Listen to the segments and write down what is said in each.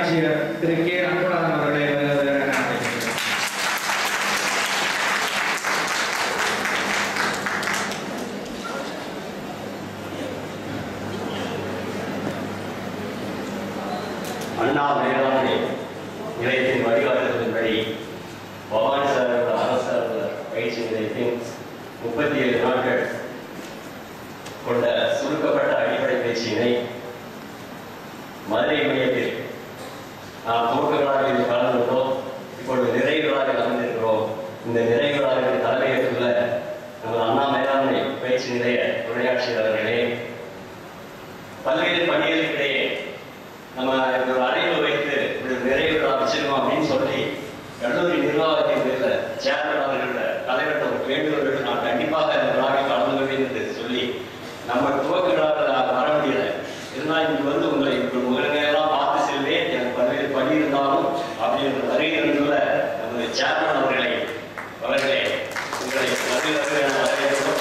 ஆட்சியர் திரு கே அன்புநாதன் அவர்களை வருவதாக நான் அழைக்கிறேன். அண்ணா மேலாண்மை நிலையத்தின் வழிகாட்டுதலின்படி பவானி சாரோட அரசு பயிற்சி நிலையத்தின் முப்பத்தி ஏழு நாட்கள் கொண்ட சுருக்கப்பட்ட அடிப்படை பயிற்சியினை மதுரை மையத்தில் நாம் துவக்க விழாவில் கலந்து கொண்டோம் இப்பொழுது நிறைவு விழாவில் கலந்திருக்கிறோம் இந்த நிறைவு விழாவில் தலைமையேற்றுள்ள நமது அண்ணா மேலாண்மை பயிற்சி நிலைய உரையாட்சியாளர்களே பல்வேறு பணிகளுக்கிடையே நம்ம ஒரு அழைப்பு வைத்து ஒரு நிறைவு விழா வச்சிருக்கோம் அப்படின்னு சொல்லி கல்லூரி நிர்வாகத்தின் பேரில் சேர்மன் அவர்களோட தலைவர்கிட்ட ஒரு வேண்டுகோள் விட்டு நான் கண்டிப்பாக இந்த விழாவில் கலந்து கொள்வேன் என்று சொல்லி நம்ம துவக்க விழாவில் வர முடியல இருந்தால் இங்கு வந்து உங்களை இப்ப உங்களை எல்லாம் பார்த்து செல்வேன் எனக்கு பல்வேறு பணி இருந்தாலும் அப்படின்ற வருகிறதுல நமது சேர்மன் அவர்களை அவர்களே உங்களை வருகிற வரவேற்கிறோம்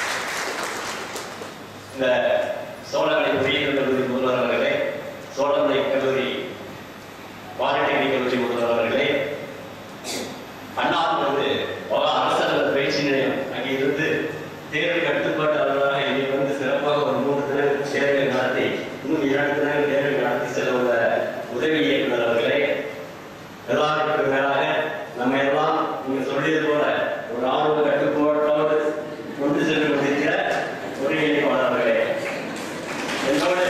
இந்த சோழமலை பொறியியல் கல்லூரி முதல்வர் அவர்களே சோழமலை கல்லூரி பாலிடெக்னிக் கல்லூரி முதல்வர் அவர்களே அண்ணா வந்து அரசர் பயிற்சி நிலையம் அங்கே இருந்து தேர்வு கட்டுப்பாட்டு அலுவலராக இன்னைக்கு வந்து சிறப்பாக ஒரு மூன்று தினம் தேர்வை நடத்தி இன்னும் இரண்டு தினம் தேர்வை நடத்தி செல்ல உள்ள உதவி இயக்குனர் அவர்களே எல்லாருக்கும் மேலாக நம்ம எல்லாம் நீங்க சொல்லியது போல ஒரு ஆர்வ கட்டுப்பாட்டோடு கொண்டு சென்று கொண்டிருக்கிற ஒருங்கிணைப்பாளர் அவர்களே என்னோடு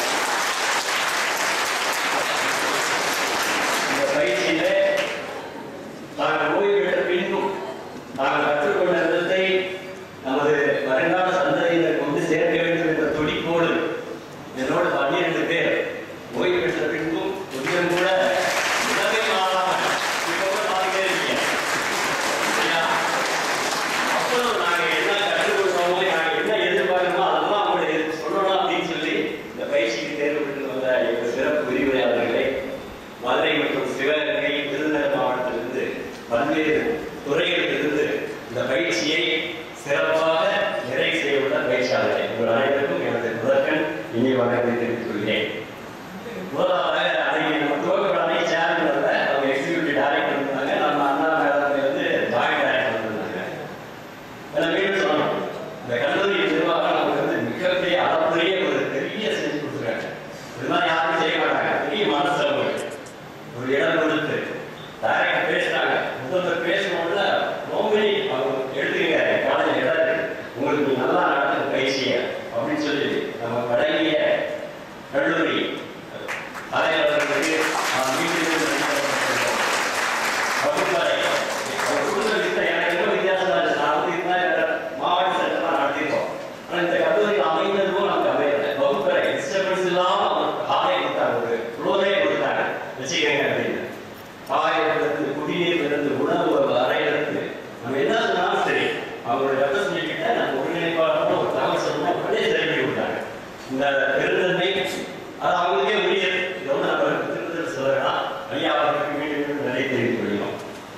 இந்த பயிற்சியிலே தாங்கள் ஓய்வு பெற்ற பின்பும் தாங்கள் கற்றுக்கொண்ட விதத்தை நமது வருங்கால சந்ததியினர் கொண்டு சேர்க்க வேண்டும் என்ற துடிப்போடு என்னோடு பன்னிரண்டு பேர் ஓய்வு பெற்ற பின்பும் கொஞ்சம் கூட உடலை மாறாமல் இப்போ கூட நாலு பேர் இருக்கீங்க சரியா? அப்புறம் நாங்க என்ன கற்றுக் கொடுத்தோமோ நாங்க என்ன எதிர்பார்க்கணுமோ அதெல்லாம் உங்களுக்கு சொல்லணும் அப்படின்னு சொல்லி இந்த பயிற்சிக்கு தேர்வு பெற்று வந்த எங்கள் சிறப்பு விரிவுரையாளர்களை மதுரை மற்றும் சிவகங்கை விருதுநகர் மாவட்டத்திலிருந்து பல்வேறு துறைகளிலிருந்து இந்த பயிற்சியை சிறப்பாக நிறைவு செய்யப்பட்ட பயிற்சியாளர்களை உங்கள் அனைவருக்கும் எனது முதற்கண் இனி வணக்கத்தை தெரிவித்துக் கொள்கிறேன் முதலாவது அன்னைக்கு நம்ம துவக்க விழாவை சேர்மன் வரல அவங்க எக்ஸிக்யூட்டிவ் டைரக்டர் இருந்தாங்க நம்ம அண்ணா மேலாண்மை வந்து ஜாயிண்ட் டைரக்டர் இருந்தாங்க நான் மீண்டும் சொல்லணும் இந்த கல்லூரி நிர்வாகம் நமக்கு வந்து மிகப்பெரிய அளப்பரிய ஒரு பெரிய செஞ்சு கொடுத்துருக்காங்க இது மாதிரி யாரும் செய்ய மாட்டாங்க பெரிய மனசு அவங்களுக்கு ஒரு இடம் கொடுத்து டைரக்ட் பேசுறாங்க முதல்வர் பேசணும்ல நோம்பி அவங்க எழுதுங்க காலேஜ் இடம் இருக்கு உங்களுக்கு நீ நல்லா நடத்துங்க பயிற்சிய அப்படின்னு சொல்லி நம்ம வழங்கிய கல்லூரி தலைவர்களுக்கு நான் மீண்டும் நன்றி வகுப்பறை அவர் கொடுத்த லிஸ்ட்டை எனக்கு ரொம்ப வித்தியாசமா இருந்துச்சு நான் வந்து இருந்தால் மாவட்ட சென்டர்லாம் நடத்திருக்கோம் ஆனால் இந்த கல்லூரியில் அமைந்தது போல் நமக்கு அமையல வகுப்பறை டிஸ்டர்பன்ஸ் இல்லாமல் ஒரு ஹாலை கொடுத்தாங்க ஒரு ஃப்ளோரே கொடுத்தாங்க வச்சுக்கோங்க அப்படின்னு காலையிலிருந்து குடிநீர்லேருந்து உணவு அறையிலிருந்து நம்ம என்ன சொன்னாலும் சரி அவங்களோட ரெப்ரசன்டேட்டிவ் கிட்ட நம்ம ஒருங்கிணைப்பாளர் ஒரு தகவல் சொல்லணும் உடனே சரி பண்ணி விட்டாங்க இந்த பெருந்தன்மை அது அவங்களுக்கே உரியது இதை வந்து நம்ம திருத்தல் சொல்லலாம் ஐயா அவர்களுக்கு மீண்டும் மீண்டும் நிறைய தெரிவித்துக் கொள்கிறோம்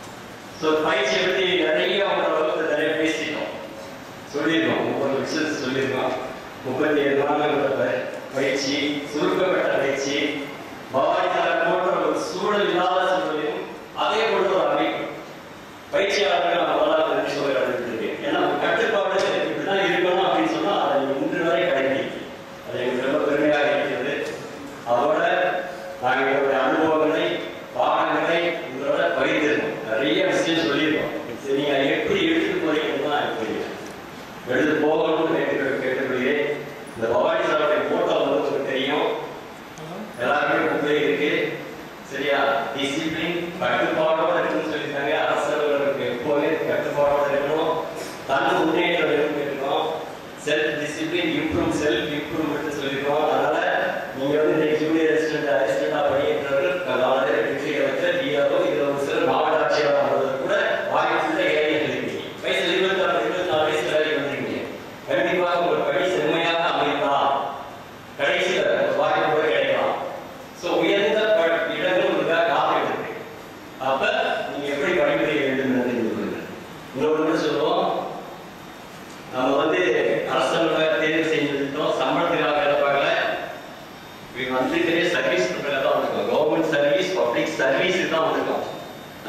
ஸோ பயிற்சியை பற்றி நிறைய அவங்க வகுப்பு நிறைய பேசிட்டோம் சொல்லியிருக்கோம் ஒவ்வொரு விஷயத்தை சொல்லியிருக்கோம் முப்பத்தி ஏழு நாட்களோட ப- பயிற்சி சுருக்கப்பட்ட பயிற்சி பவானி சார் போன்ற ஒரு சூழல் இல்லாத சூழலையும் அதே போன்ற ஒரு அமைப்பு பயிற்சியாளர்கள் நான் முதலாவது நன்றி சொல்ல இருக்கேன் ஏன்னா ஒரு கட்டுப்பாடு இப்படிதான் இருக்கணும் அப்படின்னு சொன்னா அதை இன்று வரை கடைபிடிக்கும் அது எங்களுக்கு ரொம்ப பெருமையாக இருக்கிறது அதோட நாங்கள் எங்களுடைய அனுபவங்களை பாடங்களை உங்களோட பகிர்ந்திருக்கோம் நிறைய விஷயம் சொல்லியிருக்கோம் சரி நீங்க எப்படி எடுத்துட்டு போறீங்கன்னு தான் எனக்கு புரியல எடுத்து போகணும்னு கேட்டு கேட்டுக்கொள்கிறேன் இந்த பவானி சாருடைய போட்டோ வந்து உங்களுக்கு தெரியும் எல்லாருமே உங்களே இருக்கு சரியா டிசிப்ளின் கட்டுப்பாடோட இருக்குன்னு சொல்லியிருக்காங்க அரசர்களுக்கு எப்போதுமே கட்டுப்பாடோட இருக்கணும் தன் முன்னேற்றம் இருக்கணும் self discipline improve self improvement சொல்லியிருக்கோம் அதனால நீங்க வந்து இன்னைக்கு ஜூனியர் அசிஸ்டன்ட் அசிஸ்டண்டா படிக்கிறவர்கள்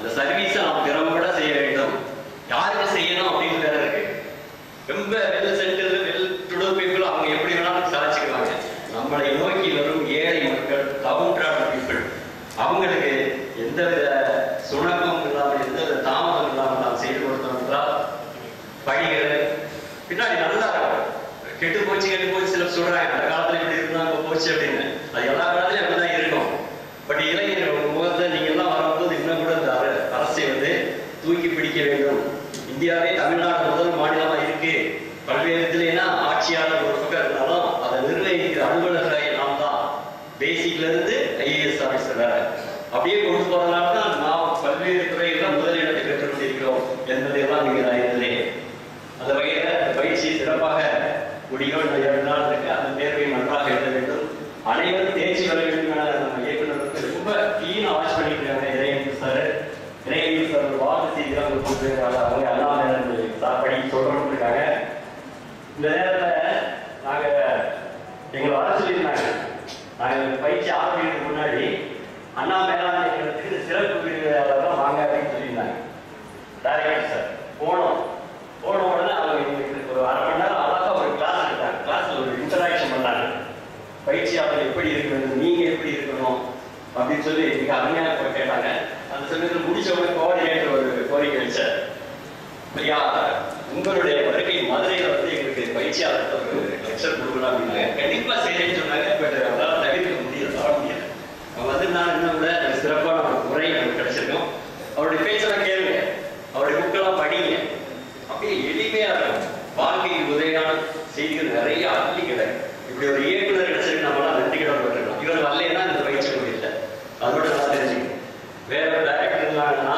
அந்த சர்வீஸை நாம் திறம்பட செய்ய வேண்டும் யாருக்கு செய்யணும் அப்படின்னு வேற இருக்கு ரொம்ப well settle well to do people அவங்க எப்படி வேணாலும் சாதிச்சுக்குவாங்க நம்மளை நோக்கி வரும் ஏழை மக்கள் கவுண்டரான பீப்புள் அவங்களுக்கு எந்தவித சுணக்கமும் இல்லாமல் எந்தவித தாமதம் இல்லாமல் நாம் செய்து கொடுத்தோம் என்றால் படிக்கிறது பின்னாடி நல்லா இருக்கும் கெட்டு போச்சு கெட்டு போச்சு சிலர் சொல்றாங்க அந்த காலத்துல இப்படி இருந்தா இப்ப போச்சு அப்படின்னு அது எல்லா காலத்துலயும் அப்படிதான் இருக்கும் பட் இளைஞர் முகத்தை நீங்க எல்லாம் வரும்போது இன்னும் கூட இந்த அர- அரசை வந்து தூக்கி பிடிக்க வேண்டும் இந்தியாவே தமிழ்நாடு முதல் மாநிலமா இருக்கு பல்வேறு இதுலனா ஆட்சியாளர் ஒரு பக்கம் இருந்தாலும் அதை நிர்வகிக்கிற அலுவலர்களாக நாம் தான் பேசிக்ல இருந்து ஐஏஎஸ் ஆபீசர் வேற அப்படியே கொண்டு போறதுனால தான் நாம் பல்வேறு துறைகள்ல முதலிடத்தை பெற்றுக் கொண்டிருக்கிறோம் என்பதையெல்லாம் நீங்க அறிந்ததே அந்த வகையில அந்த பயிற்சி சிறப்பாக முடியும் இன்னும் ஏழு நாள் இருக்கு அந்த தேர்வை நன்றாக எழுத வேண்டும் அனைவரும் தேர்ச்சி பெற வேண்டும் என நம்ம இயக்குநருக்கு ரொம்ப கீழ் வாட்ச் பண்ணிக்கிறாங்க இறையன்பு சார் இறையன்பு சார் ஒரு வாக்கு செய்தி தான் கொடுத்துருக்காங்க அவங்க அண்ணா சார் படி சொல்றோம்னு இருக்காங்க இந்த நேரத்துல நாங்க எங்களை வர சொல்லியிருந்தாங்க நாங்க இந்த பயிற்சி ஆரம்பிக்கிறதுக்கு முன்னாடி அண்ணா மேலாண்மை நிலையத்துக்கு சிறப்பு பிரிவுகளெல்லாம் வாங்க அப்படின்னு சொல்லியிருந்தாங்க டைரக்டர் சார் போனோம் போன உடனே அவங்க எங்களுக்கு ஒரு அரை மணி நேரம் அழகா ஒரு கிளாஸ் எடுத்தாங்க கிளாஸ்ல ஒரு இன்டராக்ஷன் பண்ணாங்க பயிற்சியாளர் எப்படி இருக்கணும் நீங்க எப்படி இருக்கணும் அப்படின்னு சொல்லி மிக அருமையா போய் கேட்டாங்க அந்த சமயத்தில் முடிச்ச உடனே கோஆர்டினேட்டர் ஒரு கோரிக்கை வச்சார் ஐயா உங்களுடைய வருகை மதுரையில வந்து எங்களுக்கு பயிற்சியாளர் ஒரு லெக்சர் கொடுக்கலாம் அப்படின்னாங்க கண்டிப்பா செய்யணும்னு சொன்னாங்க பட் அவரால் தவிர்க்க முடியல வர முடியல அவங்க வந்து நான் இன்னும் கூட சிறப்பான ஒரு முறை எனக்கு கிடைச்சிருக்கோம் அவருடைய பேச்செல்லாம் கேளுங்க அவருடைய புக்கெல்லாம் படிங்க அப்படியே எளிமையா இருக்கும் வாழ்க்கைக்கு உதவியான செய்திகள் நிறைய அள்ளி கிடக்கு இப்படி ஒரு இயக்குனர் கிடைச்சிருக்கு நம்மளாம் நன்றி கடன் பட்டிருக்கோம் இவர் வரலைன்னா இந்த பயிற்சி முடியல அதோட நான் தெரிஞ்சுக்கணும் வேற ஒரு டைரக்டர் இருந்தாங்கன்னா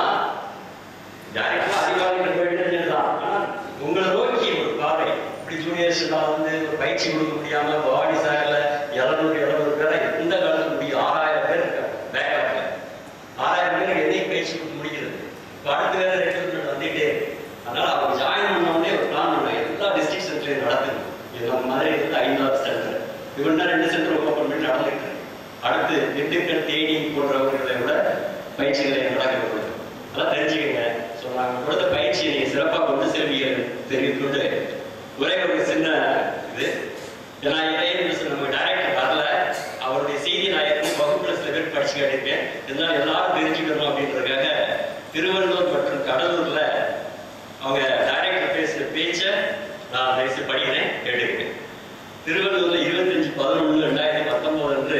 டைரக்டா அதிகாரிகள் போயிட்டு தான் ஆனா உங்களை நோக்கி ஒரு பார்வை இப்படி ஜூனியர்ஸ் வந்து ஒரு பயிற்சி கொடுக்க முடியாம பாடி சாகல இருநூறு இருநூறு பேரை எந்த காலத்துல முடியும் ஆறாயிரம் பேர் இருக்காங்க பேக்லாக்ல ஆறாயிரம் பேருக்கு என்னைக்கு பயிற்சி கொடுக்க முடிகிறது இப்ப அடுத்த வேற ரெக்ரூட்மெண்ட் வந்துட்டே இருக்கு அதனால அவங்க ஜாயின் பண்ண உடனே ஒரு பிளான் பண்ணாங்க எல்லா டிஸ்ட்ரிக்ட் சென்டர்லையும் நடக்குது இது நம்ம மாதிரி இருந்து ஐந்தாவது சென்டர் இவன் ரெண்டு சென்டர் ஓப்பன் பண்ணி நடந்துட்டு இருக்கு அடுத்து திண்டுக்கல் தேனி போன்றவர்களை விட பயிற்சிகளை நடக்கிறது அதெல்லாம் தெரிஞ்சுக்கங்க ஸோ நாங்கள் கொடுத்த பயிற்சியை நீங்கள் சிறப்பாக கொண்டு செல்வீர்கள் தெரிவித்து கொண்டு ஒரே ஒரு சின்ன இது ஏன்னா இளைய நம்ம டைரக்டர் வரல அவருடைய செய்தி நான் ஏற்கனவே வகுப்புல சில பேர் படிச்சு கேட்டிருக்கேன் இருந்தாலும் எல்லாரும் தெரிஞ்சுக்கணும் அப்படின்றதுக்காக திருவள்ளூர் மற்றும் கடலூர்ல அவங்க டைரக்டர் பேசின பேச்சை நான் தயவுசெய்து படிக்கிறேன் கேட்டுக்கிறேன் திருவள்ளூர்ல இருபத்தஞ்சு பதினொன்று ரெண்டாயிரத்தி பத்தொன்பது அன்று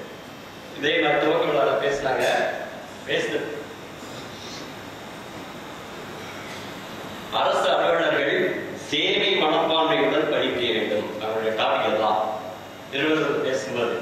இதே மாதிரி துவக்க விழாவில் பேசினாங்க பேசின அரசு அலுவலர்கள் சேவை மனப்பான்மையுடன் பணிபுரிய வேண்டும் அவருடைய டாபிக் தான் திருவள்ளுவர் பேசும்போது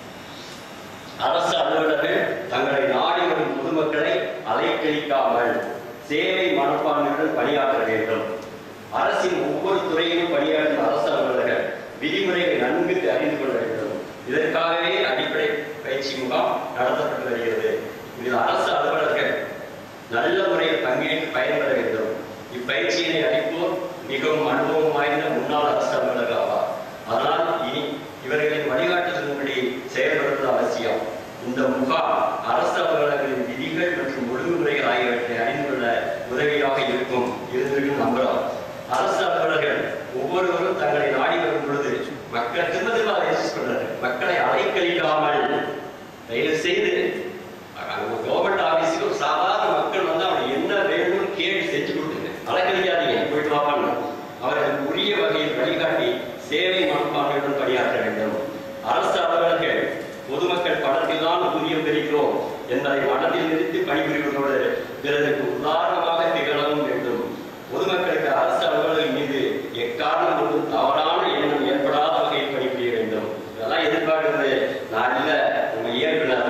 அரசு அலுவலர்கள் தங்களை நாடி வரும் பொதுமக்களை அலைக்கழிக்காமல் சேவை மனப்பான்மையுடன் பணியாற்ற வேண்டும் அரசின் ஒவ்வொரு துறையிலும் பணியாற்றும் அரசு அலுவலர்கள் விதிமுறைகளை நன்கு அறிந்து கொள்ள வேண்டும் இதற்காகவே அடிப்படை பயிற்சி முகாம் நடத்தப்பட்டு வருகிறது இதில் அரசு அலுவலர்கள் நல்ல முறையில் பங்கேற்று பயன்பெற வேண்டும் இப்பயிற்சியினை அளிப்போர் மிகவும் அனுபவம் வாய்ந்த முன்னாள் அரசு அலுவலர்கள் ஆவார் அதனால் இனி இவர்களின் வழிகாட்டுதலின்படி செயல்படுத்துவது அவசியம் இந்த முகாம் அரசு அலுவலர்களின் விதிகள் மற்றும் ஒழுங்குமுறைகள் ஆகியவற்றை அறிந்து கொள்ள உதவியாக இருக்கும் இருந்திருக்கும் நம்புகிறோம் அரசு அலுவலர்கள் ஒவ்வொருவரும் தங்களை நாடி வரும் பொழுது மக்கள் திரும்ப திரும்ப அதை யோசிச்சு பண்றாரு மக்களை அலைக்கழிக்காமல் தயவு செய்து கவர்மெண்ட் ஆபீஸுக்கு ஒரு சாதாரண மக்கள் வந்து அவனுக்கு என்ன வேணும்னு கேட்டு செஞ்சு கொடுத்துங்க அலைக்கழிக்காதீங்க போயிட்டு வாப்பாங்க அவர்களுக்கு உரிய வகையில் வழிகாட்டி சேவை மனப்பான்மையுடன் பணியாற்ற வேண்டும் அரசு அலுவலர்கள் பொதுமக்கள் பணத்தில் தான் ஊதியம் பெறுகிறோம் என்பதை மனதில் நிறுத்தி பணிபுரிவதோடு பிறருக்கு உதாரணமாக திகழவும் வேண்டும் பொதுமக்களுக்கு அரசு அலுவலர்கள் மீது எக்காரணம் கொண்டும் தவறான எண்ணம் ஏற்படாத வகையில் பணிபுரிய வேண்டும் இதெல்லாம் எதிர்பார்க்கிறது நான் இல்ல நம்ம இயக்குனர்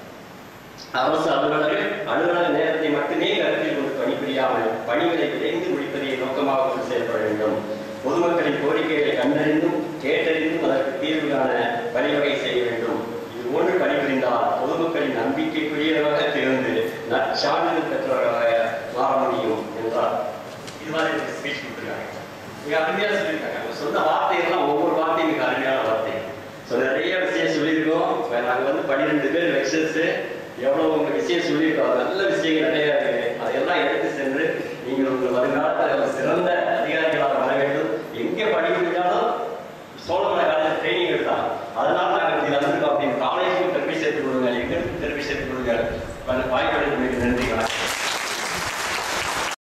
அரசு அலுவலர்கள் அலுவலக நேரத்தை மட்டுமே கருத்தில் கொண்டு பணிபுரியாமல் பணிகளை விரைந்து முடிப்பதை நோக்கமாக கொண்டு செயல்பட வேண்டும் பொதுமக்களின் கோரிக்கைகளை கண்டறிந்தும் கேட்டறிந்தும் அதற்கு தீர்வு காண வழிவகை செய்ய வேண்டும் இது போன்று பணிபுரிந்தால் பொதுமக்களின் நம்பிக்கைக்குரியவராக திகழ்ந்து நற்சான்றிதழ் பெற்றவர்களாக மாற முடியும் என்றார் இது மாதிரி ஸ்பீச் கொடுத்துருக்காங்க மிக அருமையா சொல்லியிருக்காங்க அவங்க சொன்ன வார்த்தைகள்லாம் ஒவ்வொரு வார்த்தையும் மிக அருமையான வார்த்தை ஸோ நிறைய விஷயம் சொல்லியிருக்கோம் இப்ப நாங்க வந்து பன்னிரெண்டு பேர் லெக்சர்ஸ் எவ்வளவு உங்க விஷயம் சொல்லியிருக்கோம் நல்ல விஷயங்கள் நிறைய இருக்கு எல்லாம் எடுத்து சென்று நீங்கள் உங்கள் வருங்காலத்தில் ஒரு சிறந்த அதிகாரிகளாக வர வேண்டும் எங்கே படிக்க முடிஞ்சாலும் சோழமலை காலேஜ் ட்ரைனிங் எடுத்தாங்க அதனால நாங்கள் இதில் வந்திருக்கோம் அப்படின்னு காலேஜுக்கும் திருப்பி சேர்த்து கொடுங்க எங்களுக்கும் திருப்பி சேர்த்து கொடுங்க வாய்ப்பு நன்றி வணக்கம்